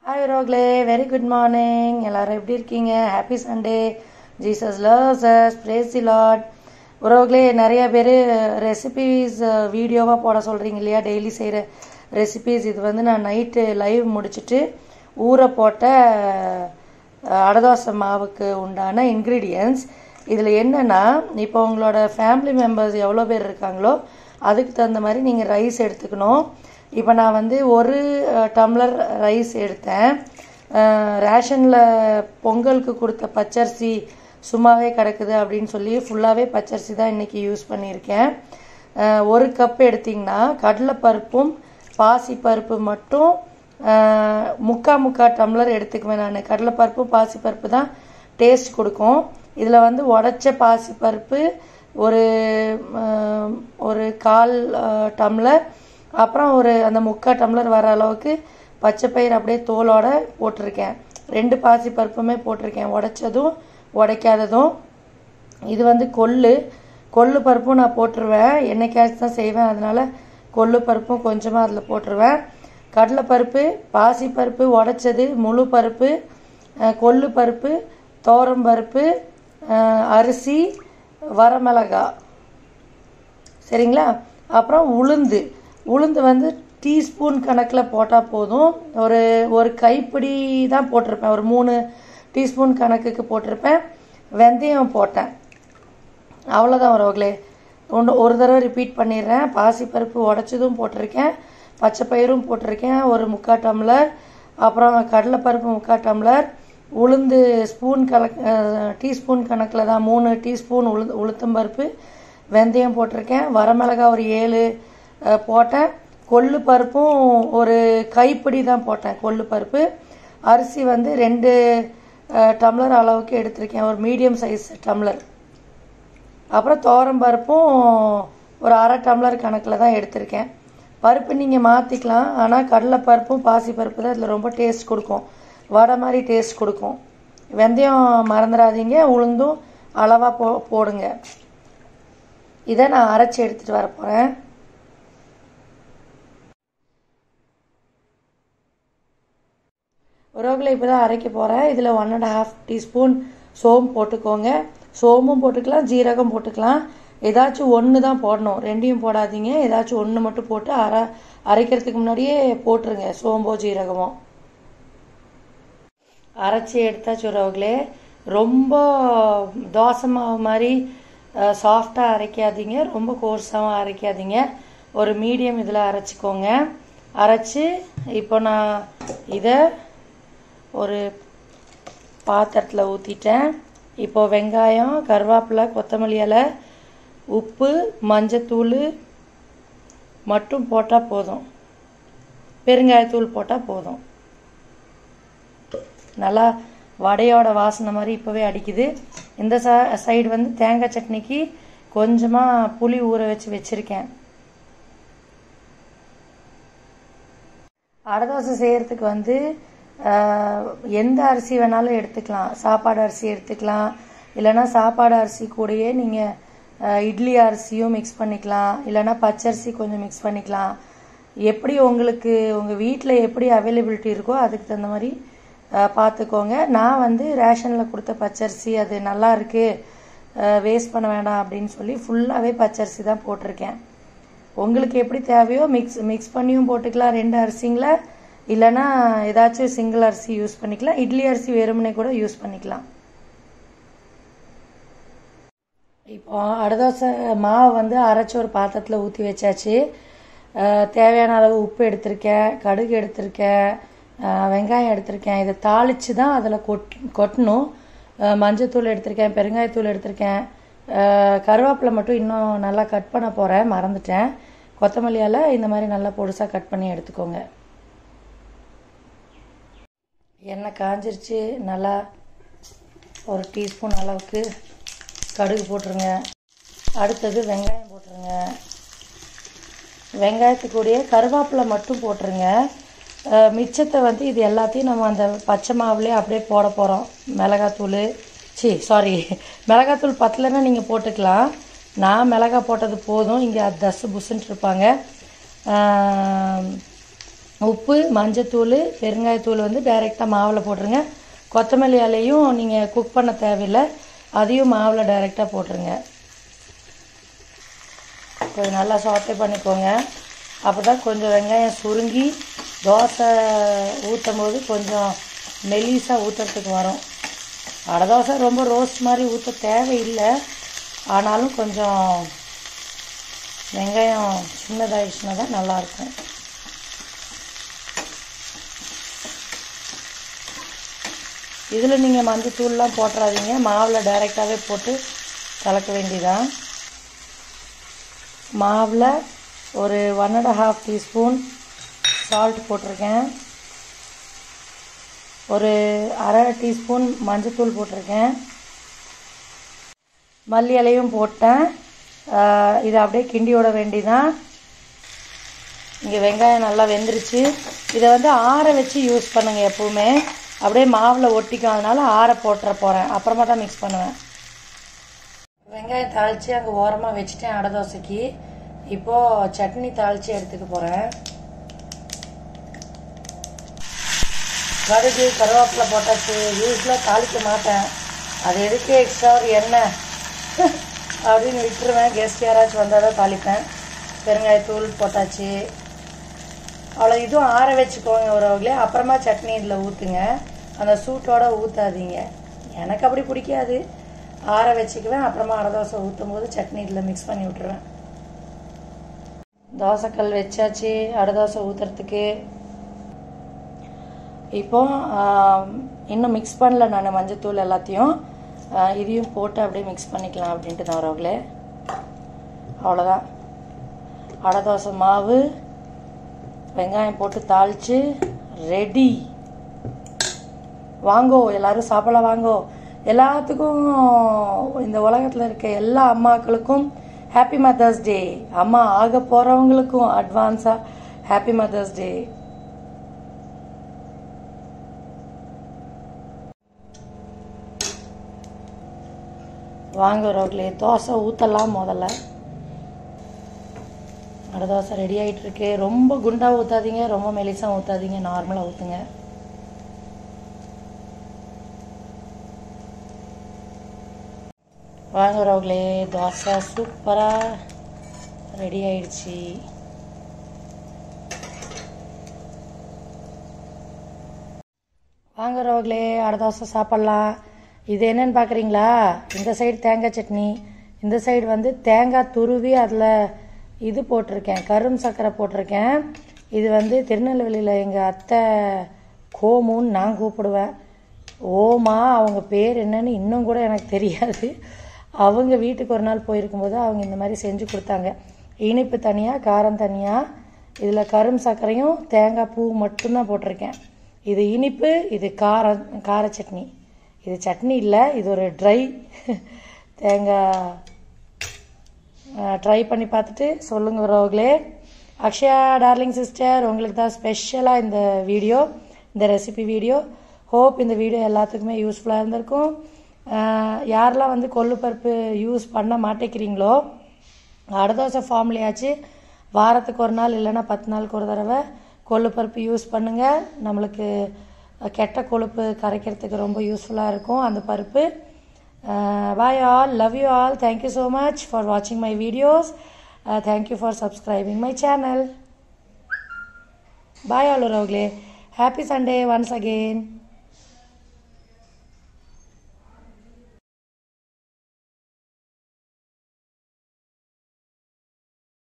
hi ரோக்லே very good morning எல்லாரும் எப்படி இருக்கீங்க happy Sunday Jesus loves us praise the lord ரோக்லே நிறைய பேர் ரெசிபீஸ் வீடியோவாக போட சொல்கிறீங்க இல்லையா டெய்லி செய்கிற ரெசிபீஸ் இது வந்து நான் நைட்டு லைவ் முடிச்சுட்டு ஊற போட்ட அஹ், அடதோசை மாவுக்கு உண்டான இன்க்ரீடியன்ஸ் இதில் என்னென்னா இப்போ உங்களோட ஃபேமிலி மெம்பர்ஸ் எவ்வளோ பேர் இருக்காங்களோ அதுக்கு தகுந்த மாதிரி நீங்கள் ரைஸ் எடுத்துக்கணும் இப்போ நான் வந்து ஒரு அஹ், டம்ளர் ரைஸ் எடுத்தேன் ரேஷனில் பொங்கலுக்கு கொடுத்த பச்சரிசி சும்மாவே கிடக்குது அப்படின்னு சொல்லி ஃபுல்லாகவே பச்சரிசி தான் இன்றைக்கி யூஸ் பண்ணியிருக்கேன் அஹ், ஒரு கப் எடுத்திங்கன்னா கடலைப்பருப்பும் பாசிப்பருப்பு மட்டும் அஹ், முக்கா முக்கா டம்ளர் எடுத்துக்குவேன் நான் கடலைப்பருப்பும் பாசிப்பருப்பு தான் டேஸ்ட் கொடுக்கும் இதில் வந்து உடச்ச பாசிப்பருப்பு ஒரு அஹ், ஒரு கால் அஹ், டம்ளர் அப்புறம் ஒரு அந்த முக்கா டம்ளர் வர அளவுக்கு பச்சை பயிர் அப்படியே தோலோட போட்டிருக்கேன் ரெண்டு பாசி பருப்புமே போட்டிருக்கேன் உடைச்சதும் உடைக்காததும் இது வந்து கொள்ளு கொள்ளு பருப்பும் நான் போட்டுருவேன் என்னைக்காச்சும் தான் செய்வேன் அதனால கொள்ளு பருப்பும் கொஞ்சமாக அதில் போட்டுருவேன் கடலைப்பருப்பு பாசிப்பருப்பு உடைச்சது முழு பருப்பு அஹ், கொள்ளு பருப்பு தோரம் பருப்பு அஹ், அரிசி வரமிளகா சரிங்களா அப்புறம் உளுந்து உளுந்து வந்து டீஸ்பூன் கணக்கில் போட்டால் போதும் ஒரு ஒரு கைப்பிடி தான் போட்டிருப்பேன் ஒரு மூணு டீஸ்பூன் கணக்குக்கு போட்டிருப்பேன் வெந்தயம் போட்டேன் அவ்வளோதான் உறவுகளே ஒன்று ஒரு தடவை ரிப்பீட் பண்ணிடுறேன் பாசிப்பருப்பு உடச்சதும் போட்டிருக்கேன் பச்சை பயிரும் போட்டிருக்கேன் ஒரு முக்கா டம்ளர் அப்புறம் கடலைப்பருப்பு முக்கா டம்ளர் உளுந்து ஸ்பூன் கணக் டீஸ்பூன் கணக்கில் தான் மூணு டீஸ்பூன் உளுந்து உளுத்தம்பருப்பு வெந்தயம் போட்டிருக்கேன் வரமிளகா ஒரு ஏழு அஹ், போட்டேன் கொள்ளு பருப்பும் ஒரு கைப்பிடி தான் போட்டேன் கொள்ளு பருப்பு அரிசி வந்து ரெண்டு அஹ், டம்ளர் அளவுக்கு எடுத்திருக்கேன் ஒரு மீடியம் சைஸ் டம்ளர் அப்புறம் துவரம் பருப்பும் ஒரு அரை டம்ளர் கணக்கில் தான் எடுத்திருக்கேன் பருப்பு நீங்கள் மாற்றிக்கலாம் ஆனால் கடலை பருப்பும் பாசி பருப்பு தான் இதில் ரொம்ப டேஸ்ட் கொடுக்கும் வடை மாதிரி டேஸ்ட் கொடுக்கும் வெந்தயம் மறந்துடாதீங்க உளுந்தும் அளவாக போ போடுங்க இதை நான் அரைச்சி எடுத்துகிட்டு வர போகிறேன் உறவுகளை இப்போ தான் அரைக்க போகிறேன் இதில் ஒன் அண்ட் ஹாஃப் டீஸ்பூன் சோம்பு போட்டுக்கோங்க சோம்பும் போட்டுக்கலாம் ஜீரகம் போட்டுக்கலாம் ஏதாச்சும் ஒன்று தான் போடணும் ரெண்டையும் போடாதீங்க ஏதாச்சும் ஒன்று மட்டும் போட்டு அரை அரைக்கிறதுக்கு முன்னாடியே போட்டுருங்க சோம்போ ஜீரகமோ அரைச்சி எடுத்தாச்சு உறவுகளே ரொம்ப தோசை மாவு மாதிரி சாஃப்டாக அரைக்காதீங்க ரொம்ப கோர்ஸாகவும் அரைக்காதீங்க ஒரு மீடியம் இதில் அரைச்சிக்கோங்க அரைச்சி இப்போ நான் இதை ஒரு பாத்திரத்தில் ஊற்றிட்டேன் இப்போ வெங்காயம் கருவேப்பிலை கொத்தமல்லி இலை உப்பு மஞ்சத்தூள் மட்டும் போட்டால் போதும் பெருங்காயத்தூள் போட்டால் போதும் நல்லா வடையோட வாசனை மாதிரி இப்போவே அடிக்குது இந்த ச சைடு வந்து தேங்காய் சட்னிக்கு கொஞ்சமாக புளி ஊற வச்சு வச்சுருக்கேன் அடை தோசை செய்கிறதுக்கு வந்து ஆஹ், எந்த அரிசி வேணாலும் எடுத்துக்கலாம் சாப்பாடு அரிசி எடுத்துக்கலாம் இல்லைன்னா சாப்பாடு அரிசி கூடயே நீங்கள் இட்லி அரிசியும் மிக்ஸ் பண்ணிக்கலாம் இல்லைன்னா பச்சரிசி கொஞ்சம் மிக்ஸ் பண்ணிக்கலாம் எப்படி உங்களுக்கு உங்கள் வீட்டில் எப்படி அவைலபிலிட்டி இருக்கோ அதுக்கு தகுந்த மாதிரி ஆஹ், பார்த்துக்கோங்க நான் வந்து ரேஷனில் கொடுத்த பச்சரிசி அது நல்லா இருக்குது வேஸ்ட் பண்ண வேண்டாம் அப்படின்னு சொல்லி ஃபுல்லாகவே பச்சரிசி தான் போட்டிருக்கேன் உங்களுக்கு எப்படி தேவையோ மிக்ஸ் மிக்ஸ் பண்ணியும் போட்டுக்கலாம் ரெண்டு அரிசிங்கள இல்லைன்னா ஏதாச்சும் சிங்கிள் அரிசி யூஸ் பண்ணிக்கலாம் இட்லி அரிசி வெறுமனே கூட யூஸ் பண்ணிக்கலாம் இப்போ அடதோசை மாவு வந்து அரைச்சி ஒரு பாத்திரத்தில் ஊற்றி வச்சாச்சு அஹ், தேவையான அளவு உப்பு எடுத்திருக்கேன் கடுகு எடுத்திருக்கேன் அஹ், வெங்காயம் எடுத்திருக்கேன் இதை தாளித்து தான் அதில் கொட் கொட்டணும் அஹ், மஞ்சத்தூள் எடுத்திருக்கேன் பெருங்காயத்தூள் எடுத்திருக்கேன் அஹ், கருவேப்பிலை மட்டும் இன்னும் நல்லா கட் பண்ண போகிறேன் மறந்துட்டேன் கொத்தமல்லி இலை இந்த மாதிரி நல்லா பொடுசாக கட் பண்ணி எடுத்துக்கோங்க எண்ணெய் காஞ்சிருச்சு நல்லா ஒரு டீஸ்பூன் அளவுக்கு கடுகு போட்டுருங்க அடுத்தது வெங்காயம் போட்டுருங்க வெங்காயத்துக்கூடயே கருவேப்பிலை மட்டும் போட்டுருங்க அஹ் மிச்சத்தை வந்து இது எல்லாத்தையும் நம்ம அந்த பச்சை மாவுலேயே அப்படியே போட போகிறோம் மிளகாத்தூள் சி சாரி மிளகாத்தூள் பத்தலைன்னா நீங்கள் போட்டுக்கலாம் நான் மிளகா போட்டது போதும் இங்கே அது தசு புசுன்ட்டு இருப்பாங்க அஹ் உப்பு மஞ்சத்தூள் பெருங்காயத்தூள் வந்து டைரெக்டாக மாவில் போட்டுருங்க கொத்தமல்லி இலையும் நீங்கள் குக் பண்ண தேவையில்லை அதையும் மாவில் டைரெக்டாக போட்டுருங்க கொஞ்சம் நல்லா சாட்டே பண்ணிக்கோங்க அப்போ தான் கொஞ்சம் வெங்காயம் சுருங்கி தோசை ஊற்றும் போது கொஞ்சம் மெலிசாக ஊற்றுறதுக்கு வரும் அடை தோசை ரொம்ப ரோஸ்ட் மாதிரி ஊற்ற தேவையில்லை ஆனாலும் கொஞ்சம் வெங்காயம் சின்னதாகிடுச்சுன்னா தான் நல்லாயிருக்கும் இதில் நீங்கள் மஞ்சத்தூள்லாம் போட்டுறாதீங்க மாவில் டைரெக்டாகவே போட்டு கலக்க வேண்டியதான் மாவில் ஒரு one and half teaspoon salt போட்டிருக்கேன் ஒரு அரை டீஸ்பூன் மஞ்சத்தூள் போட்டிருக்கேன் மல்லி இலையும் போட்டேன் இதை அப்படியே கிண்டி விட வேண்டிதான் இங்கே வெங்காயம் நல்லா வெந்துருச்சு இதை வந்து ஆற வச்சு யூஸ் பண்ணுங்கள் எப்போவுமே அப்படியே மாவில் ஒட்டிக்கும் அதனால ஆற போட்டுற போகிறேன் அப்புறமா தான் மிக்ஸ் பண்ணுவேன் வெங்காயம் தாளித்து அங்கே ஓரமாக வச்சுட்டேன் அடை தோசைக்கு இப்போது சட்னி தாளித்து எடுத்துக்க போகிறேன் கடுகு கருவேப்பிலை போட்டாச்சு யூஸ்வலாக தாளிக்க மாட்டேன் அது எதுக்கு எக்ஸ்ட்ரா ஒரு எண்ணெய் அப்படின்னு விட்டுருவேன் கெஸ்ட் யாராச்சும் வந்தால் தான் தாளிப்பேன் பெருங்காயத்தூள் போட்டாச்சு அவ்வளோ இதுவும் ஆற வச்சுக்கோங்க உறவுகளே அப்புறமா சட்னி இதில் ஊற்றுங்க அந்த சூட்டோட ஊற்றாதீங்க எனக்கு அப்படி பிடிக்காது ஆற வச்சுக்குவேன் அப்புறமா அடை தோசை ஊற்றும் போது சட்னி இதில் மிக்ஸ் பண்ணி விட்டுருவேன் தோசைக்கல் வச்சாச்சு அடை தோசை ஊற்றுறதுக்கு இப்போ இன்னும் மிக்ஸ் பண்ணல நான் மஞ்சத்தூள் எல்லாத்தையும் இதையும் போட்டு அப்படியே மிக்ஸ் பண்ணிக்கலாம் அப்படின்ட்டு தான் வரவங்களே அவ்வளோதான் அடை தோசை மாவு வெங்காயம் போட்டு தாளித்து ரெடி வாங்கோ எல்லாரும் சாப்பிடலாம் வாங்கோ எல்லாத்துக்கும் இந்த உலகத்தில் இருக்க எல்லா அம்மாக்களுக்கும் ஹாப்பி மதர்ஸ் டே அம்மா ஆக போகிறவங்களுக்கும் அட்வான்ஸாக ஹாப்பி மதர்ஸ் டே வாங்க ரோட்லே தோசை ஊற்றலாம் முதல்ல அடை தோசை ரெடி ஆகிட்டு இருக்கு ரொம்ப குண்டாக ஊற்றாதீங்க ரொம்ப மெலிசாக ஊற்றாதீங்க நார்மலாக ஊற்றுங்க வாங்க ரோக்லே தோசை சூப்பராக ரெடி ஆயிடுச்சு வாங்க ரோக்லே அடை தோசை சாப்பிட்லாம் இது என்னன்னு பார்க்குறீங்களா இந்த சைடு தேங்காய் சட்னி இந்த சைடு வந்து தேங்காய் துருவி அதில் இது போட்டிருக்கேன் கரும் சர்க்கரை போட்டிருக்கேன் இது வந்து திருநெல்வேலியில் எங்கள் அத்தை கோமுன்னு நான் கூப்பிடுவேன் ஓமா அவங்க பேர் என்னன்னு இன்னும் கூட எனக்கு தெரியாது அவங்க வீட்டுக்கு ஒரு நாள் போயிருக்கும்போது அவங்க இந்த மாதிரி செஞ்சு கொடுத்தாங்க இனிப்பு தனியாக காரம் தனியாக இதில் கரும் சர்க்கரையும் தேங்காய் பூ மட்டும்தான் போட்டிருக்கேன் இது இனிப்பு இது காரம் கார சட்னி இது சட்னி இல்லை இது ஒரு ட்ரை தேங்காய் ட்ரை பண்ணி பார்த்துட்டு சொல்லுங்க உறவுகளே அக்ஷயா டார்லிங் சிஸ்டர் உங்களுக்கு தான் ஸ்பெஷலாக இந்த வீடியோ இந்த ரெசிபி வீடியோ ஹோப் இந்த வீடியோ எல்லாத்துக்குமே யூஸ்ஃபுல்லாக இருந்திருக்கும் யாரெல்லாம் வந்து கொள்ளுப்பருப்பு யூஸ் பண்ண மாட்டேங்கிறீங்களோ அடதோசை ஃபார்ம்லேயாச்சு வாரத்துக்கு ஒரு நாள் இல்லைன்னா பத்து நாளுக்கு ஒரு தடவை கொள்ளுப்பருப்பு யூஸ் பண்ணுங்கள் நம்மளுக்கு கெட்ட கொழுப்பு கரைக்கிறதுக்கு ரொம்ப யூஸ்ஃபுல்லாக இருக்கும் அந்த பருப்பு bye all love you all thank you so much for வாட்சிங் my videos thank you for subscribing my channel bye all உறவுகளே ஹாப்பி சண்டே ஒன்ஸ் அகெயின்